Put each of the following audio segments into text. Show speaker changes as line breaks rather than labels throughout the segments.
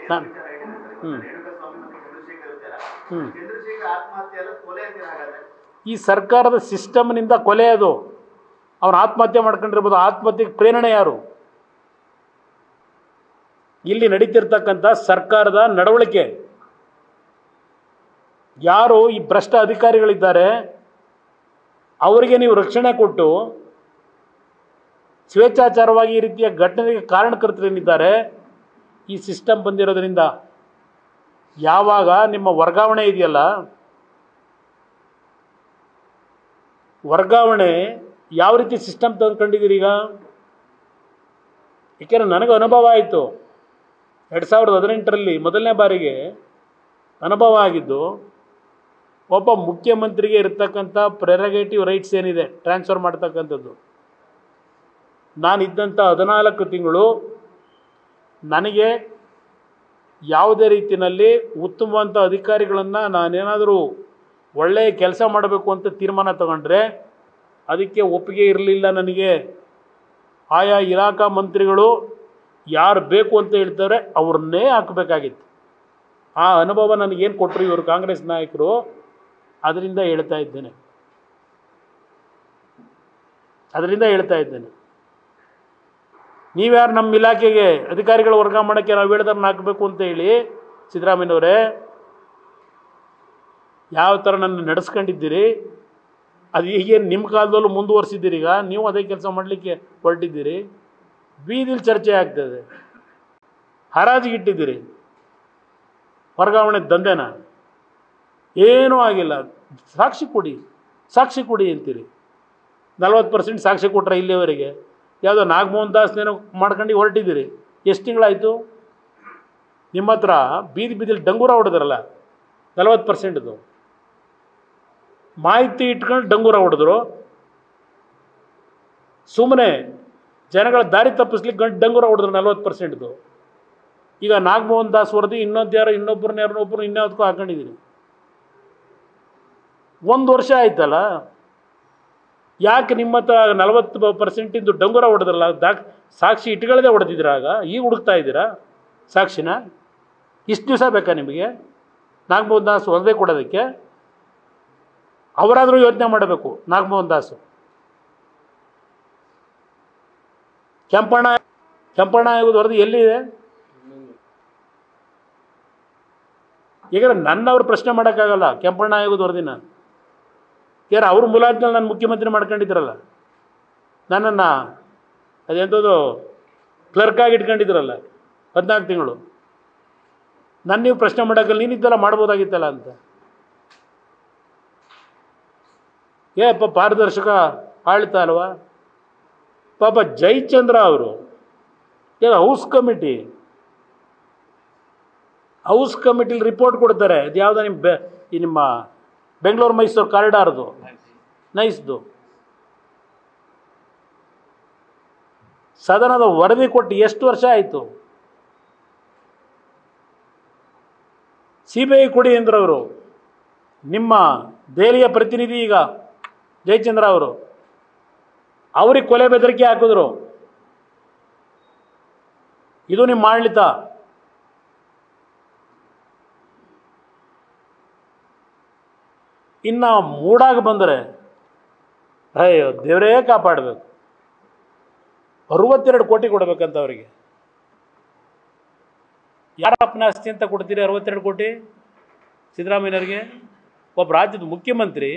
ನಾನು
ವಿಚಾರ ಹೇಳಿದ್ದಾರೆ
ಹ್ಮ್.
ರೇಣುಕಾ ಸ್ವಾಮಿ ಮತ್ತೆ ಚಂದ್ರಶೇಖರ್ ವಿಚಾರ
ಹ್ಞೂ
ಚಂದ್ರಶೇಖರ್ ಆತ್ಮಹತ್ಯೆ ಅಲ್ಲ ಕೊಲೆ ಅಂತೀರ ಹಾಗಾದ್ರೆ
ಈ ಸರ್ಕಾರದ ಸಿಸ್ಟಮ್ನಿಂದ ಕೊಲೆ ಅದು ಅವನು ಆತ್ಮಹತ್ಯೆ ಮಾಡ್ಕೊಂಡಿರ್ಬೋದು ಆತ್ಮಹತ್ಯೆಗೆ ಪ್ರೇರಣೆ ಯಾರು ಇಲ್ಲಿ ನಡೀತಿರ್ತಕ್ಕಂಥ ಸರ್ಕಾರದ ನಡವಳಿಕೆ ಯಾರು ಈ ಭ್ರಷ್ಟ ಅಧಿಕಾರಿಗಳಿದ್ದಾರೆ ಅವರಿಗೆ ನೀವು ರಕ್ಷಣೆ ಕೊಟ್ಟು ಸ್ವೇಚ್ಛಾಚಾರವಾಗಿ ಈ ರೀತಿಯ ಘಟನೆಗೆ ಕಾರಣಕರ್ತರೇನಿದ್ದಾರೆ ಈ ಸಿಸ್ಟಮ್ ಬಂದಿರೋದ್ರಿಂದ ಯಾವಾಗ ನಿಮ್ಮ ವರ್ಗಾವಣೆ ಇದೆಯಲ್ಲ ವರ್ಗಾವಣೆ ಯಾವ ರೀತಿ ಸಿಸ್ಟಮ್ ತಂದ್ಕೊಂಡಿದ್ದೀರಿ ಈಗ ಏಕೆಂದರೆ ನನಗೆ ಅನುಭವ ಆಯಿತು ಎರಡು ಸಾವಿರದ ಹದಿನೆಂಟರಲ್ಲಿ ಮೊದಲನೇ ಬಾರಿಗೆ ಅನುಭವ ಆಗಿದ್ದು ಒಬ್ಬ ಮುಖ್ಯಮಂತ್ರಿಗೆ ಇರತಕ್ಕಂಥ ಪ್ರೆರಗೇಟಿವ್ ರೈಟ್ಸ್ ಏನಿದೆ ಟ್ರಾನ್ಸ್ಫರ್ ಮಾಡ್ತಕ್ಕಂಥದ್ದು ನಾನಿದ್ದಂಥ ಹದಿನಾಲ್ಕು ತಿಂಗಳು ನನಗೆ ಯಾವುದೇ ರೀತಿಯಲ್ಲಿ ಉತ್ತಮವಂಥ ಅಧಿಕಾರಿಗಳನ್ನು ನಾನೇನಾದರೂ ಒಳ್ಳೆಯ ಕೆಲಸ ಮಾಡಬೇಕು ಅಂತ ತೀರ್ಮಾನ ತಗೊಂಡ್ರೆ ಅದಕ್ಕೆ ಒಪ್ಪಿಗೆ ಇರಲಿಲ್ಲ ನನಗೆ ಆಯಾ ಇಲಾಖಾ ಮಂತ್ರಿಗಳು ಯಾರು ಬೇಕು ಅಂತ ಹೇಳ್ತಾರೆ ಅವ್ರನ್ನೇ ಹಾಕಬೇಕಾಗಿತ್ತು ಆ ಅನುಭವ ನನಗೇನು ಕೊಟ್ಟರು ಇವರು ಕಾಂಗ್ರೆಸ್ ನಾಯಕರು ಅದರಿಂದ ಹೇಳ್ತಾ ಇದ್ದೇನೆ ಅದರಿಂದ ಹೇಳ್ತಾ ಇದ್ದೇನೆ ನೀವ್ಯಾರು ನಮ್ಮ ಇಲಾಖೆಗೆ ಅಧಿಕಾರಿಗಳ ವರ್ಗ ಮಾಡೋಕ್ಕೆ ನಾವು ಹೇಳ್ದವ್ರನ್ನ ಹಾಕಬೇಕು ಅಂತ ಹೇಳಿ ಸಿದ್ದರಾಮಯ್ಯನವರೇ ಯಾವ ಥರ ನನ್ನ ನಡೆಸ್ಕೊಂಡಿದ್ದೀರಿ ಅದು ಈಗೇನು ನಿಮ್ಮ ಕಾಲದಲ್ಲೂ ಮುಂದುವರಿಸಿದ್ದೀರಿ ಈಗ ನೀವು ಅದೇ ಕೆಲಸ ಮಾಡಲಿಕ್ಕೆ ಹೊರಟಿದ್ದೀರಿ ಬೀದಿಲಿ ಚರ್ಚೆ ಆಗ್ತದೆ ಹರಾಜಿಗೆ ಇಟ್ಟಿದ್ದೀರಿ ವರ್ಗಾವಣೆ ದಂಧೆನ ಏನೂ ಆಗಿಲ್ಲ ಸಾಕ್ಷಿ ಕೊಡಿ ಸಾಕ್ಷಿ ಕೊಡಿ ಅಂತೀರಿ ನಲ್ವತ್ತು ಪರ್ಸೆಂಟ್ ಸಾಕ್ಷಿ ಕೊಟ್ರೆ ಇಲ್ಲಿವರೆಗೆ ಯಾವುದೋ ನಾಗಮೋಹನ್ ದಾಸ್ನೇನೋ ಮಾಡ್ಕೊಂಡು ಹೊರಟಿದ್ದೀರಿ ಎಷ್ಟು ತಿಂಗಳಾಯಿತು ನಿಮ್ಮ ಹತ್ರ ಬೀದಿ ಬೀದಿಲಿ ಡಂಗೂರ ಹೊಡೆದ್ರಲ್ಲ ನಲ್ವತ್ತು ಪರ್ಸೆಂಟ್ದು ಮಾಹಿತಿ ಇಟ್ಕೊಂಡು ಡಂಗೂರ ಹೊಡೆದ್ರು ಸುಮ್ಮನೆ ಜನಗಳ ದಾರಿ ತಪ್ಪಿಸ್ಲಿಕ್ಕೆ ಗಂಟು ಡಂಗೂರ ಹೊಡೆದ್ರು ನಲ್ವತ್ತು ಪರ್ಸೆಂಟ್ದು ಈಗ ನಾಗಮೋಹನ್ ದಾಸ್ ವರದಿ ಇನ್ನೊಂದು ಯಾರೋ ಇನ್ನೊಬ್ಬರನ್ನ ಯಾರನ್ನೊಬ್ಬರು ಇನ್ಯಾವುದಕ್ಕೂ ಹಾಕೊಂಡಿದ್ದೀರಿ ಒಂದು ವರ್ಷ ಆಯ್ತಲ್ಲ ಯಾಕೆ ನಿಮ್ಮ ಹತ್ರ ನಲವತ್ತು ಪರ್ಸೆಂಟಿಂದು ಡಂಗುರ ಹೊಡೆದ್ರಲ್ಲ ದಾಕ್ ಸಾಕ್ಷಿ ಇಟ್ಕೊಳ್ಳದೆ ಹೊಡೆದಿದ್ದೀರಾ ಆಗ ಈಗ ಹುಡುಕ್ತಾ ಇದ್ದೀರಾ ಸಾಕ್ಷಿನ ಇಷ್ಟು ದಿವಸ ಬೇಕಾ ನಿಮಗೆ ನಾಗಮೋಹನ್ ದಾಸ್ ವರದಿ ಕೊಡೋದಕ್ಕೆ ಅವರಾದರೂ ಯೋಚನೆ ಮಾಡಬೇಕು ನಾಗಮೋಹನ್ ದಾಸು ಕೆಂಪಣ್ಣ ಕೆಂಪಣ್ಣ ಆಯೋಗದ ವರದಿ ಎಲ್ಲಿದೆ ಈಗ ನನ್ನವ್ರು ಪ್ರಶ್ನೆ ಮಾಡೋಕ್ಕಾಗಲ್ಲ ಕೆಂಪಣ್ಣ ಆಯೋಗದ ವರದಿನ ಯಾರು ಅವ್ರ ಮುಲಾಜ್ನಲ್ಲಿ ನಾನು ಮುಖ್ಯಮಂತ್ರಿ ಮಾಡ್ಕೊಂಡಿದ್ರಲ್ಲ ನನ್ನನ್ನು ಅದೆಂಥದ್ದು ಕ್ಲರ್ಕಾಗಿ ಇಟ್ಕೊಂಡಿದ್ರಲ್ಲ ಹದಿನಾಲ್ಕು ತಿಂಗಳು ನನ್ನ ನೀವು ಪ್ರಶ್ನೆ ಮಾಡೋಕ್ಕಲ್ಲ ನೀನಿದ್ದೆಲ್ಲ ಮಾಡ್ಬೋದಾಗಿತ್ತಲ್ಲ ಅಂತ ಏಪ್ಪ ಪಾರದರ್ಶಕ ಆಳ್ತ ಅಲ್ವಾ ಪಾಪ ಜಯಚಂದ್ರ ಅವರು ಏನು ಹೌಸ್ ಕಮಿಟಿ ಹೌಸ್ ಕಮಿಟಿಲಿ ರಿಪೋರ್ಟ್ ಕೊಡ್ತಾರೆ ಇದು ಯಾವುದೋ ನಿಮ್ಮ ಬೆ ಈ ನಿಮ್ಮ ಬೆಂಗಳೂರು ಮೈಸೂರು ಕಾರಿಡಾರ್ದು ನೈಸ್ದು ಸದನದ ವರದಿ ಕೊಟ್ಟು ಎಷ್ಟು ವರ್ಷ ಆಯಿತು ಸಿ ಬಿ ಐ ಕೊಡಿ ಅಂದ್ರವರು ನಿಮ್ಮ ದೆಹಲಿಯ ಪ್ರತಿನಿಧಿ ಈಗ ಜಯಚಂದ್ರ ಅವರು ಅವ್ರಿಗೆ ಕೊಲೆ ಬೆದರಿಕೆ ಹಾಕಿದ್ರು ಇದು ನಿಮ್ಮ ಆಡಳಿತ ಇನ್ನು ಮೂಡಾಗ ಬಂದರೆ ಅಯ್ಯೋ ದೇವರೇ ಕಾಪಾಡಬೇಕು ಅರವತ್ತೆರಡು ಕೋಟಿ ಕೊಡಬೇಕಂತ ಅವರಿಗೆ ಯಾರ ಆಸ್ತಿ ಅಂತ ಕೊಡ್ತೀರಿ ಅರವತ್ತೆರಡು ಕೋಟಿ ಸಿದ್ದರಾಮಯ್ಯನವ್ರಿಗೆ ಒಬ್ಬ ರಾಜ್ಯದ ಮುಖ್ಯಮಂತ್ರಿ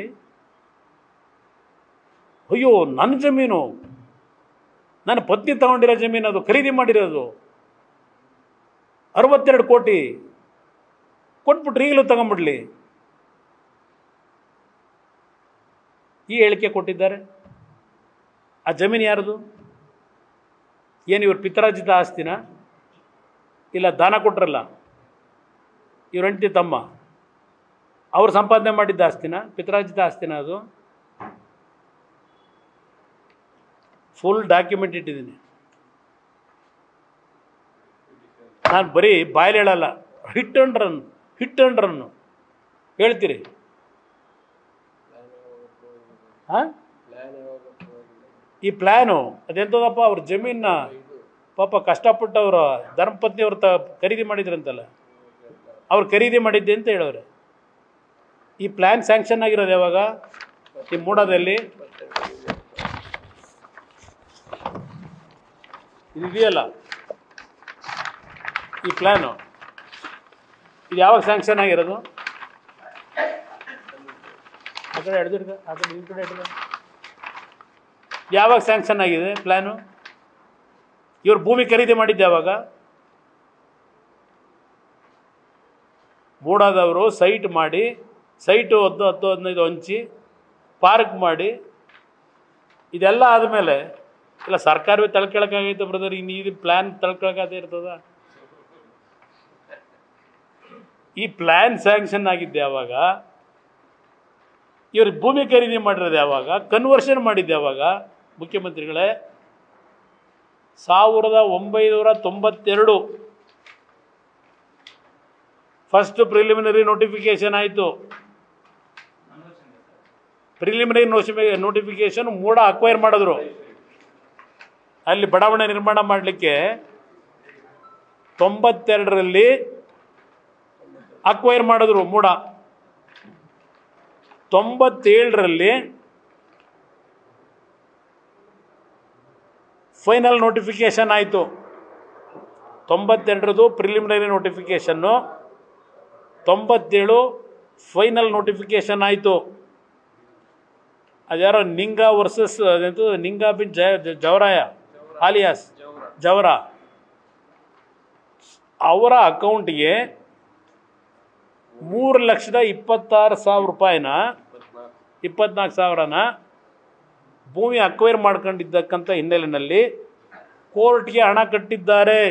ಅಯ್ಯೋ ನನ್ನ ಜಮೀನು ನನ್ನ ಪತ್ನಿ ತಗೊಂಡಿರೋ ಜಮೀನು ಅದು ಖರೀದಿ ಮಾಡಿರೋದು ಅರವತ್ತೆರಡು ಕೋಟಿ ಕೊಟ್ಬಿಟ್ರೆ ಈಗಲೂ ತಗೊಂಬಿಡ್ಲಿ ಈ ಹೇಳಿಕೆ ಕೊಟ್ಟಿದ್ದಾರೆ ಆ ಜಮೀನು ಯಾರದು ಏನು ಇವ್ರ ಪಿತರಾಜಿತ ಆಸ್ತಿನ ಇಲ್ಲ ದಾನ ಕೊಟ್ರಲ್ಲ ಇವ್ರ ಹೆಂಡತಿ ತಮ್ಮ ಅವ್ರು ಸಂಪಾದನೆ ಮಾಡಿದ್ದ ಆಸ್ತಿನ ಪಿತರಾಜಿತ ಆಸ್ತಿನ ಅದು ಫುಲ್ ಡಾಕ್ಯುಮೆಂಟ್ ಇಟ್ಟಿದ್ದೀನಿ ನಾನು ಬರೀ ಬಾಯಲ್ಲಿ ಹೇಳಲ್ಲ hit and run hit and run ಹೇಳ್ತೀರಿ ಹಾಂ ಈ ಪ್ಲ್ಯಾನು ಅದೆಂಥದಪ್ಪ ಅವ್ರ ಜಮೀನ ಪಾಪ ಕಷ್ಟಪಟ್ಟು ಅವರು ಧರ್ಮಪತ್ನಿ ಅವ್ರು ತ ಖರೀದಿ ಮಾಡಿದ್ರಂತಲ್ಲ ಅವ್ರು ಖರೀದಿ ಮಾಡಿದ್ದೆ ಅಂತ ಹೇಳೋರು ಈ ಪ್ಲ್ಯಾನ್ ಸ್ಯಾಂಕ್ಷನ್ ಆಗಿರೋದು ಯಾವಾಗ ಈ ಮೂಡಾದಲ್ಲಿ ಇದು ಇದೆಯಲ್ಲ ಈ ಪ್ಲ್ಯಾನು ಇದು ಯಾವಾಗ ಸ್ಯಾಂಕ್ಷನ್ ಆಗಿರೋದು ಆ ಕಡೆ ಹಿಡ್ದಿಡ್ಕ ಆ ಕಡೆ ಈ ಕಡೆ ಹಿಡ್ದು ಯಾವಾಗ ಸ್ಯಾಂಕ್ಷನ್ ಆಗಿದೆ ಪ್ಲ್ಯಾನು ಇವ್ರು ಭೂಮಿ ಖರೀದಿ ಮಾಡಿದ್ದೆ ಯಾವಾಗ ಮೂಡಾದವರು ಸೈಟ್ ಮಾಡಿ ಸೈಟು ಹತ್ತು ಹತ್ತು ಹದಿನೈದು ಹಂಚಿ ಪಾರ್ಕ್ ಮಾಡಿ ಇದೆಲ್ಲ ಆದಮೇಲೆ ಇಲ್ಲ ಸರ್ಕಾರವೇ ತಳ್ಕೊಳಕ್ಕಾಗೈತೆ ಬ್ರದರ್ ಇನ್ನು ಇದು ಪ್ಲ್ಯಾನ್ ತಳ್ಕೊಳಕ್ಕಾಗದೇ ಇರ್ತದ ಈ ಪ್ಲ್ಯಾನ್ ಸ್ಯಾಂಕ್ಷನ್ ಆಗಿದ್ದೆ ಯಾವಾಗ ಇವರು ಭೂಮಿ ಖರೀದಿ ಮಾಡಿರೋದು ಯಾವಾಗ ಕನ್ವರ್ಷನ್ ಮಾಡಿದ್ದೆ ಯಾವಾಗ ಮುಖ್ಯಮಂತ್ರಿಗಳೇ ಸಾವಿರದ ಒಂಬೈನೂರ ತೊಂಬತ್ತೆರಡು ಫಸ್ಟ್ ಪ್ರಿಲಿಮಿನರಿ ನೋಟಿಫಿಕೇಶನ್ ಆಯಿತು ಪ್ರಿಲಿಮಿನರಿ ನೋಟಿಫಿಕೇಶನ್ ಮೂಡ ಅಕ್ವೈರ್ ಮಾಡಿದ್ರು ಅಲ್ಲಿ ಬಡಾವಣೆ ನಿರ್ಮಾಣ ಮಾಡಲಿಕ್ಕೆ ತೊಂಬತ್ತೆರಡರಲ್ಲಿ ಅಕ್ವೈರ್ ಮಾಡಿದ್ರು ಮೂಡ ತೊಂಬತ್ತೇಳರಲ್ಲಿ ಫೈನಲ್ ನೋಟಿಫಿಕೇಶನ್ ಆಯಿತು ತೊಂಬತ್ತೆರಡರದು ಪ್ರಿಲಿಮಿನರಿ ನೋಟಿಫಿಕೇಷನ್ನು ತೊಂಬತ್ತೇಳು ಫೈನಲ್ ನೋಟಿಫಿಕೇಶನ್ ಆಯಿತು ಅದ್ಯಾರೋ ನಿಂಗ ವರ್ಸಸ್ ಅದಂತೂ ನಿಂಗ ಬಿನ್ ಜಯ ಜವರಾಯ ಆಲಿಯಾಸ್ ಜವರ ಅವರ ಅಕೌಂಟ್ಗೆ ಮೂರು ಲಕ್ಷದ ಇಪ್ಪತ್ತಾರು ಸಾವಿರ ರೂಪಾಯಿನ ಇಪ್ಪತ್ನಾಲ್ಕು ಸಾವಿರನ ಭೂಮಿ ಅಕ್ವೈರ್ ಮಾಡ್ಕೊಂಡಿದ್ದಕ್ಕಂಥ ಹಿನ್ನೆಲೆಯಲ್ಲಿ ಕೋರ್ಟ್ಗೆ ಹಣ ಕಟ್ಟಿದ್ದಾರೆ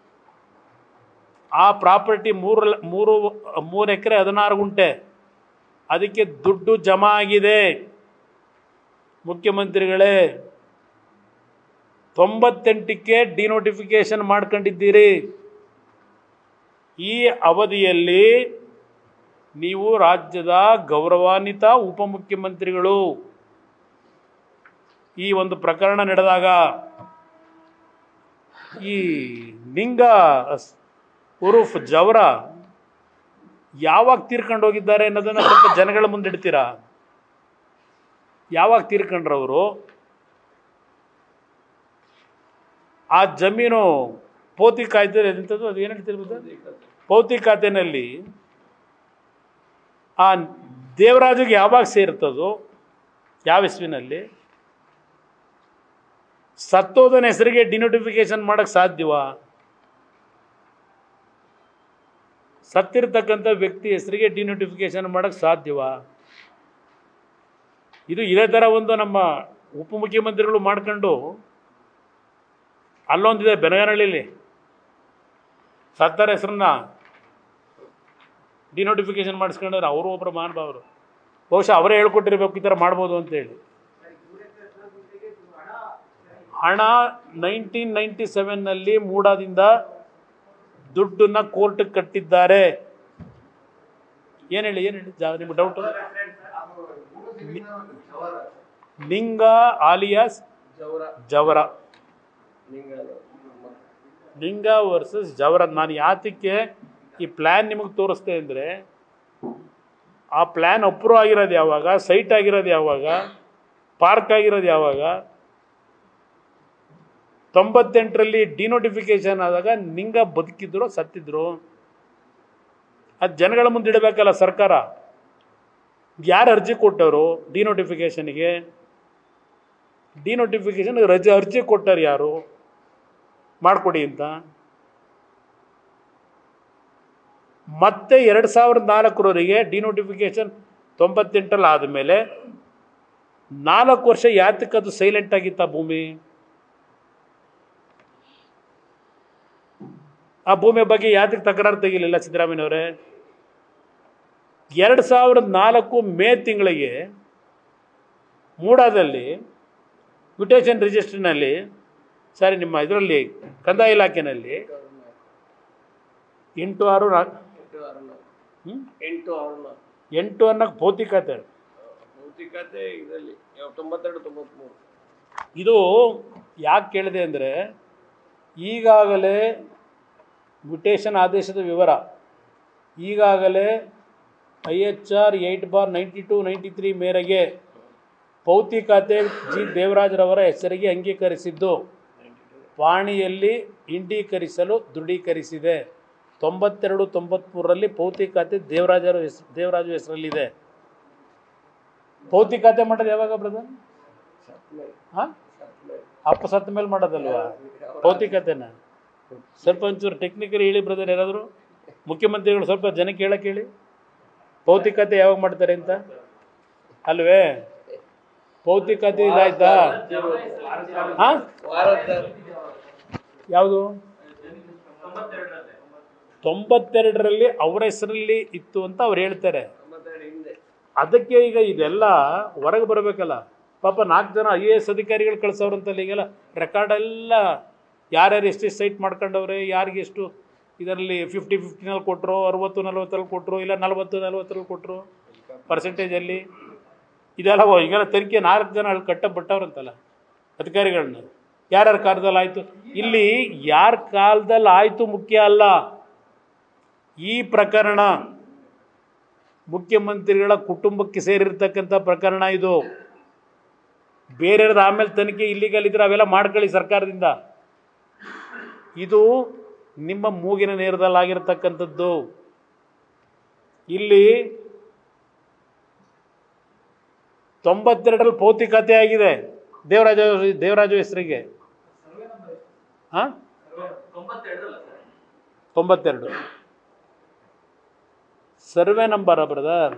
ಆ ಪ್ರಾಪರ್ಟಿ ಮೂರು ಲ- ಮೂರು ಮೂರು ಎಕರೆ ಹದಿನಾರು ಗುಂಟೆ ಅದಕ್ಕೆ ದುಡ್ಡು ಜಮಾ ಆಗಿದೆ ಮುಖ್ಯಮಂತ್ರಿಗಳೇ ತೊಂಬತ್ತೆಂಟಕ್ಕೆ ಡಿನೋಟಿಫಿಕೇಶನ್ ಮಾಡ್ಕೊಂಡಿದ್ದೀರಿ ಈ ಅವಧಿಯಲ್ಲಿ ನೀವು ರಾಜ್ಯದ ಗೌರವಾನ್ವಿತ ಉಪಮುಖ್ಯಮಂತ್ರಿಗಳು ಈ ಒಂದು ಪ್ರಕರಣ ನಡೆದಾಗ ಈ ನಿಂಗ ಸ್- ಉರುಫ್ ಜವರ ಯಾವಾಗ ತೀರ್ಕೊಂಡು ಹೋಗಿದ್ದಾರೆ ಅನ್ನೋದನ್ನು ಸ್ವಲ್ಪ ಜನಗಳ ಮುಂದೆ ಇಡ್ತೀರಾ ಯಾವಾಗ ತೀರ್ಕೊಂಡ್ರವರು ಆ ಜಮೀನು ಪೋತಿ ಕಾಯ್ದೆ ಎಂಥದ್ದು ಅದು ಏನು ಹೇಳ್ತಿರ್ಬೋದು ಪೌತಿ ಖಾತೆನಲ್ಲಿ ಆ ದೇವರಾಜಿಗೆ ಯಾವಾಗ ಸೇರ್ತದೋ ಯಾವ ಇಸ್ವಿನಲ್ಲಿ ಸತ್ತೋದನ ಹೆಸರಿಗೆ ಡಿನೋಟಿಫಿಕೇಶನ್ ಮಾಡಕ್ಕೆ ಸಾಧ್ಯವಾ ಸತ್ತಿರ್ತಕ್ಕಂಥ ವ್ಯಕ್ತಿ ಹೆಸರಿಗೆ ಡಿನೋಟಿಫಿಕೇಶನ್ ಮಾಡಕ್ಕೆ ಸಾಧ್ಯವಾ ಇದು ಇದೇ ಥರ ಒಂದು ನಮ್ಮ ಉಪಮುಖ್ಯಮಂತ್ರಿಗಳು ಮಾಡ್ಕೊಂಡು ಅಲ್ಲೊಂದಿದೆ ಬೆನಗನಹಳ್ಳಿಲಿ ಸತ್ತರ ಹೆಸರನ್ನ ಡಿನೋಟಿಫಿಕೇಶನ್ ಮಾಡಿಸ್ಕೊಂಡ್ರೆ ಅವರು ಒಬ್ಬರು ಮಹಾನುಭಾವರು ಬಹುಶಃ ಅವರೇ ಹೇಳ್ಕೊಟ್ಟಿರ್ಬೇಕು ಈ ಥರ ಮಾಡ್ಬೋದು ಅಂತೇಳಿ ಹಣ ನೈನ್ಟೀನ್ ನೈಂಟಿ ಸೆವೆನ್ನಲ್ಲಿ ಮೂಡಾದಿಂದ ದುಡ್ಡನ್ನ ಕೋರ್ಟ್ಗೆ ಕಟ್ಟಿದ್ದಾರೆ ಏನು ಹೇಳಿ ಏನು ಹೇಳಿ ಜಾ ನಿಮ್ಗೆ ಡೌಟು ಲಿಂಗ ಆಲಿಯಾಸ್ ಜವರ ಲಿಂಗ ವರ್ಸಸ್ ಜವರ ನಾನು ಯಾತಕ್ಕೆ ಈ ಪ್ಲ್ಯಾನ್ ನಿಮಗೆ ತೋರಿಸ್ತೆ ಅಂದರೆ ಆ ಪ್ಲ್ಯಾನ್ ಅಪ್ರೂವ್ ಆಗಿರೋದು ಯಾವಾಗ ಸೈಟ್ ಆಗಿರೋದು ಯಾವಾಗ ಪಾರ್ಕ್ ಆಗಿರೋದು ಯಾವಾಗ ತೊಂಬತ್ತೆಂಟರಲ್ಲಿ ಡಿನೋಟಿಫಿಕೇಶನ್ ಆದಾಗ ನಿಂಗ ಬದುಕಿದ್ರು ಸತ್ತಿದ್ರು ಅದು ಜನಗಳ ಮುಂದೆ ಇಡಬೇಕಲ್ಲ ಸರ್ಕಾರ ಯಾರು ಅರ್ಜಿ ಕೊಟ್ಟವರು ಡಿನೋಟಿಫಿಕೇಷನ್ಗೆ ಡಿನೋಟಿಫಿಕೇಶನ್ ರಜೆ ಅರ್ಜಿ ಕೊಟ್ಟರು ಯಾರು ಮಾಡಿಕೊಡಿ ಅಂತ ಮತ್ತೆ ಎರಡು ಸಾವಿರದ ನಾಲ್ಕರವರೆಗೆ ಡಿನೋಟಿಫಿಕೇಶನ್ ತೊಂಬತ್ತೆಂಟರಲ್ಲಿ ಆದಮೇಲೆ ನಾಲ್ಕು ವರ್ಷ ಯಾತಕ್ಕೆ ಅದು ಸೈಲೆಂಟ್ ಆಗಿತ್ತ ಭೂಮಿ ಆ ಭೂಮಿಯ ಬಗ್ಗೆ ಯಾತಕ್ಕೆ ತಕರಾರು ತೆಗಿಲಿಲ್ಲ ಸಿದ್ದರಾಮಯ್ಯನವರೇ ಎರಡು ಸಾವಿರದ ನಾಲ್ಕು ಮೇ ತಿಂಗಳಿಗೆ ಮೂಡಾದಲ್ಲಿ ಮ್ಯೂಟೇಷನ್ ರಿಜಿಸ್ಟ್ರಿನಲ್ಲಿ ಸಾರಿ ನಿಮ್ಮ ಇದರಲ್ಲಿ ಕಂದಾಯ ಇಲಾಖೆನಲ್ಲಿ ಎಂಟು ಆರು ನಾ ಹ್ಮ್?
ಎಂಟು ಅವ್ರನ್ನ
ಎಂಟು ಅನ್ನೋಕ್ಕೆ ಭೌತಿಕತೆ
ಭೌತಿಕತೆ ಇದರಲ್ಲಿ ಯಾವ ತೊಂಬತ್ತೆರಡು ತೊಂಬತ್ಮೂರು
ಇದು ಯಾಕೆ ಕೇಳಿದೆ ಅಂದರೆ ಈಗಾಗಲೇ ಮ್ಯುಟೇಷನ್ ಆದೇಶದ ವಿವರ ಈಗಾಗಲೇ I H R eight bar ninety two ninety three ಮೇರೆಗೆ ಪೌತಿ ಖಾತೆ ಜಿ ದೇವರಾಜ್ರವರ ಹೆಸರಿಗೆ ಅಂಗೀಕರಿಸಿದ್ದು ಪಾಣಿಯಲ್ಲಿ ಇಂಡೀಕರಿಸಲು ದೃಢೀಕರಿಸಿದೆ ತೊಂಬತ್ತೆರಡು ತೊಂಬತ್ತ್ಮೂರರಲ್ಲಿ ಪೌತಿ ಖಾತೆ ದೇವರಾಜರ ಹೆಸರು ದೇವರಾಜು ಹೆಸರಲ್ಲಿದೆ ಪೌತಿ ಖಾತೆ ಮಾಡೋದು ಯಾವಾಗ ಬ್ರದರ್ ಹಾಂ ಅಪ್ಪ ಸತ್ತ ಮೇಲೆ ಮಾಡೋದಲ್ವಾ ಭೌತಿಕತೆನ ಸ್ವಲ್ಪ ಒಂಚೂರು ಟೆಕ್ನಿಕಲಿ ಹೇಳಿ ಬ್ರದರ್ ಯಾರಾದರೂ ಮುಖ್ಯಮಂತ್ರಿಗಳು ಸ್ವಲ್ಪ ಜನಕ್ಕೆ ಹೇಳಕ್ಕೆ ಹೇಳಿ ಭೌತಿಕತೆ ಯಾವಾಗ ಮಾಡ್ತಾರೆ ಅಂತ ಅಲ್ವೇ ಭೌತಿಕತೆ ಇದಾಯ್ತಾ ಹಾಂ
ವಾರದ
ಯಾವುದು ತೊಂಬತ್ತೆರಡರಲ್ಲಿ ಅವರ ಹೆಸರಲ್ಲಿ ಇತ್ತು ಅಂತ ಅವ್ರು ಹೇಳ್ತಾರೆ
ತೊಂಬತ್ತೆರಡು ಹಿಂದೆ
ಅದಕ್ಕೆ ಈಗ ಇದೆಲ್ಲ ಹೊರಗೆ ಬರಬೇಕಲ್ಲ ಪಾಪ ನಾಲ್ಕು ಜನ ಐ ಎ ಎಸ್ ಅಧಿಕಾರಿಗಳು ಕಳ್ಸೋರಂತಲ್ಲ ಈಗೆಲ್ಲ ರೆಕಾರ್ಡ್ ಎಲ್ಲ ಯಾರ್ಯಾರು ಎಷ್ಟೆಷ್ಟು ಸೈಟ್ ಮಾಡ್ಕೊಂಡವ್ರೆ ಯಾರಿಗೆ ಎಷ್ಟು ಇದರಲ್ಲಿ ಫಿಫ್ಟಿ ಫಿಫ್ಟಿನಲ್ಲಿ ಕೊಟ್ಟರು ಅರುವತ್ತು ನಲ್ವತ್ತರಲ್ಲಿ ಕೊಟ್ಟರು ಇಲ್ಲ ನಲ್ವತ್ತು ನಲ್ವತ್ತರಲ್ಲಿ ಕೊಟ್ಟರು ಪರ್ಸೆಂಟೇಜಲ್ಲಿ ಇದೆಲ್ಲ ಓ, ಈಗೆಲ್ಲ ತನಿಖೆ ನಾಲ್ಕು ಜನ ಅಲ್ಲಿ ಕಟ್ಟ ಬಿಟ್ಟವ್ರಂತಲ್ಲ ಅಧಿಕಾರಿಗಳನ್ನ ಯಾರ್ಯಾರ ಕಾಲದಲ್ಲಿ ಆಯಿತು ಇಲ್ಲಿ ಯಾರ ಕಾಲದಲ್ಲಿ ಆಯಿತು ಮುಖ್ಯ ಅಲ್ಲ ಈ ಪ್ರಕರಣ ಮುಖ್ಯಮಂತ್ರಿಗಳ ಕುಟುಂಬಕ್ಕೆ ಸೇರಿರ್ತಕ್ಕಂಥ ಪ್ರಕರಣ ಇದು ಬೇರೆಯವ್ರದ್ದು ಆಮೇಲೆ ತನಿಖೆ ಇಲ್ಲಿಗಲ್ ಇದ್ರೆ ಅವೆಲ್ಲ ಮಾಡ್ಕೊಳ್ಳಿ ಸರ್ಕಾರದಿಂದ ಇದು ನಿಮ್ಮ ಮೂಗಿನ ನೇರದಲ್ಲಾಗಿರ್ತಕ್ಕಂಥದ್ದು ಇಲ್ಲಿ ತೊಂಬತ್ತೆರಡರಲ್ಲಿ ಭೌತಿಕತೆ ಆಗಿದೆ ದೇವರಾಜ ದೇವರಾಜು ಹೆಸರಿಗೆ ಹಾಂ ತೊಂಬತ್ತೆರಡು ಸರ್ವೆ ನಂಬರ ಬ್ರದರ್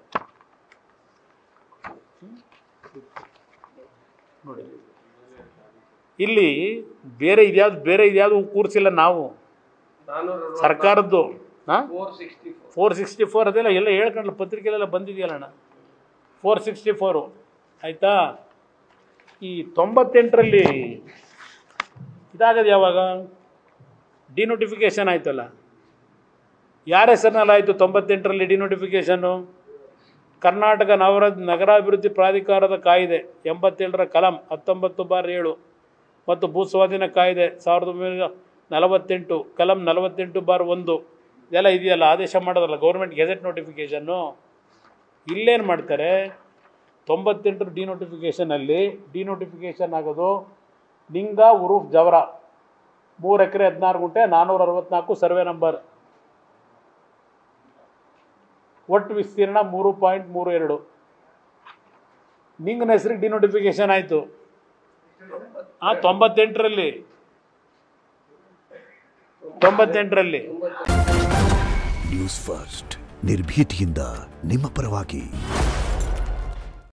ನೋಡಿ ಇಲ್ಲಿ ಬೇರೆ ಇದ್ಯಾವ್ದು ಬೇರೆ ಇದ್ಯಾವುದು ಕೂರಿಸಿಲ್ಲ ನಾವು
ನಾನ್ನೂರ
ಸರ್ಕಾರದ್ದು ಹಾಂ
four sixty four
four sixty four ಅದೆಲ್ಲ ಎಲ್ಲ ಹೇಳ್ಕೊಂಡ್ಲ ಪತ್ರಿಕೆಲೆಲ್ಲ ಬಂದಿದೆಯಲ್ಲಣ್ಣ ಫೋರ್ ಸಿಕ್ಸ್ಟಿ ಫೋರು ಆಯಿತಾ ಈ ತೊಂಬತ್ತೆಂಟರಲ್ಲಿ ಇದಾಗದು ಯಾವಾಗ ಡಿನೋಟಿಫಿಕೇಷನ್ ಆಯ್ತಲ್ಲ ಯಾರ ಹೆಸರಿನಲ್ಲಿ ಆಯಿತು ತೊಂಬತ್ತೆಂಟರಲ್ಲಿ ಡಿನೋಟಿಫಿಕೇಷನ್ನು ಕರ್ನಾಟಕ ನಗರ ನಗರಾಭಿವೃದ್ಧಿ ಪ್ರಾಧಿಕಾರದ ಕಾಯ್ದೆ ಎಂಬತ್ತೇಳರ ಕಲಂ ಹತ್ತೊಂಬತ್ತು ಬಾರ್ ಏಳು ಮತ್ತು ಭೂಸ್ವಾಧೀನ ಕಾಯ್ದೆ ಸಾವಿರದ ಒಂಬೈನೂರ ನಲವತ್ತೆಂಟು ಕಲಂ ನಲವತ್ತೆಂಟು ಬಾರ್ ಒಂದು ಇದೆಲ್ಲ ಇದೆಯಲ್ಲ ಆದೇಶ ಮಾಡೋದಲ್ಲ ಗೌರ್ಮೆಂಟ್ ಗೆಜೆಟ್ ನೋಟಿಫಿಕೇಷನ್ನು ಇಲ್ಲೇನು ಮಾಡ್ತಾರೆ ತೊಂಬತ್ತೆಂಟರ ಡಿನೋಟಿಫಿಕೇಷನಲ್ಲಿ ಡಿನೋಟಿಫಿಕೇಷನ್ ಆಗೋದು ನಿಂಗ ಉರೂಫ್ ಜವರ ಮೂರು ಎಕರೆ ಹದಿನಾರು ಗುಂಟೆ ನಾನ್ನೂರ ಅರವತ್ನಾಲ್ಕು ಸರ್ವೆ ನಂಬರ್ ಒಟ್ಟು ವಿಸ್ತೀರ್ಣ ಮೂರು ಪಾಯಿಂಟ್ ಮೂರು ಎರಡು ನಿಂಗನ ಹೆಸರಿಗೆ ಡಿನೋಟಿಫಿಕೇಷನ್ ಆಯಿತು ಹಾಂ ತೊಂಬತ್ತೆಂಟರಲ್ಲಿ ತೊಂಬತ್ತೆಂಟರಲ್ಲಿ
ನ್ಯೂಸ್ ಫಸ್ಟ್ ನಿರ್ಭೀತಿಯಿಂದ ನಿಮ್ಮ ಪರವಾಗಿ